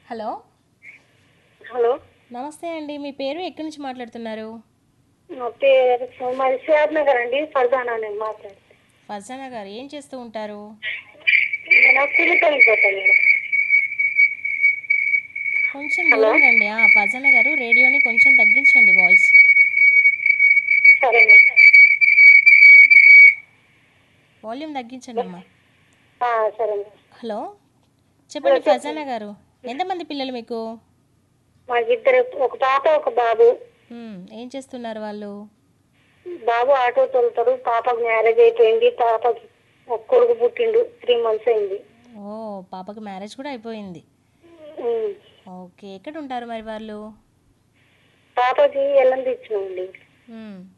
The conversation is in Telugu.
హలో హలో నమస్తే అండి మీ పేరు ఎక్కడి నుంచి మాట్లాడుతున్నారు నా పేరు మాది సిఆర్ నగర్ అండి ఫర్దానా నేను మాట్లాడుతాను ఫర్జానా గారు ఏం చేస్తూ ఉంటారు నేను కూలి పనికి పోతాను మేడం కొంచెం దూరం రండి ఆ, ఫర్జానా గారు రేడియోని కొంచెం తగ్గించండి వాయిస్ సరే మేడం వాల్యూమ్ తగ్గించండి అమ్మా ఆ, సరే మేడం హలో చెప్పండి ఫర్జానా గారు ఎంతమంది పిల్లలు మీకు మాకు ఇద్దరు ఒక పాప ఒక బాబు మ్మ్, ఏం చేస్తున్నారు వాళ్ళు బాబు ఆటో తోలుతాడు పాపకు మ్యారేజ్ అయిపోయింది పాపకి ఒక కొడుకు పుట్టిండు త్రీ మంత్స్ అయింది ఓ పాపకి మ్యారేజ్ కూడా అయిపోయింది ఉమ్. ఓకే ఎక్కడ ఉంటారు మరి వాళ్ళు పాపకి ఎల్లం తెచ్చినామండి మ్మ్,